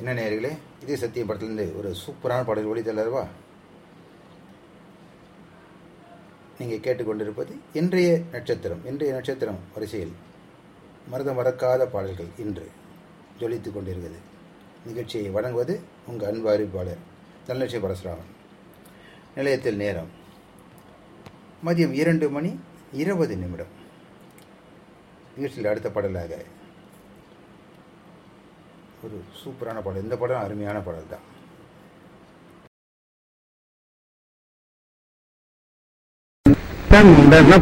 என்ன நேயர்களே இதே சத்தியம் படத்துலேருந்து ஒரு சூப்பரான பாடல் ஒளித்தல்லவா நீங்கள் கேட்டுக்கொண்டிருப்பது இன்றைய நட்சத்திரம் இன்றைய நட்சத்திரம் வரிசையில் மருதம் மறக்காத பாடல்கள் இன்று ஜொலித்துக் கொண்டிருக்கிறது நிகழ்ச்சியை வழங்குவது உங்கள் அன்பு அறிவிப்பாளர் தனலட்சுமி பரசுராமன் நிலையத்தில் நேரம் மதியம் இரண்டு மணி இருபது நிமிடம் நிகழ்ச்சியில் அடுத்த பாடலாக ஒரு சூப்பரான பாடல் இந்த படம் அருமையான பாடல் தான் சந்தன